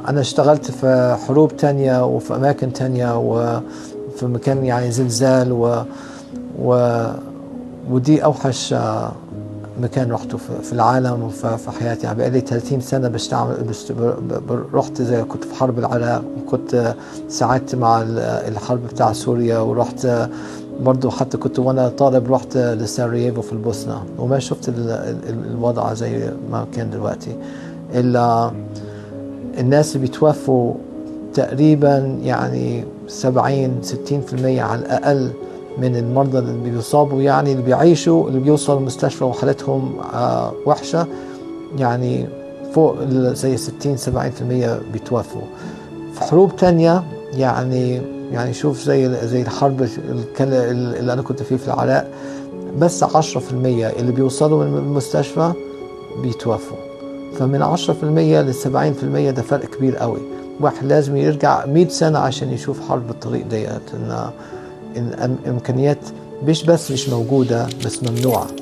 أنا اشتغلت في حروب تانية وفي أماكن تانية وفي مكان يعني زلزال و, و ودي أوحش آه، مكان رحته في في العالم وفي في حياتي يعني بقالي 30 سنة بشتغل بشت- ب- ب- رحت زي كنت في حرب العراق وكنت آه، ساعدت مع ال- الحرب بتاع سوريا ورحت آه، برضو حتى كنت وانا طالب رحت لسراييفو في البوسنة وما شفت ال- ال- الوضع زي ما كان دلوقتي إلا الناس اللي بيتوفوا تقريبا يعني 70 60% على الأقل من المرضى اللي بيصابوا يعني اللي بيعيشوا اللي بيوصلوا المستشفى وحالتهم آه، وحشة يعني فوق ال- زي 60 70% بيتوفوا في حروب تانية يعني يعني شوف زي زي الحرب الكل- اللي انا كنت فيه في العراق بس 10% اللي بيوصلوا من المستشفى بيتوفوا فمن 10% ل 70% ده فرق كبير قوي واحد لازم يرجع 100 سنة عشان يشوف حرب بالطريق ديت ان إن الامكانيات مش بس مش موجودة بس ممنوعة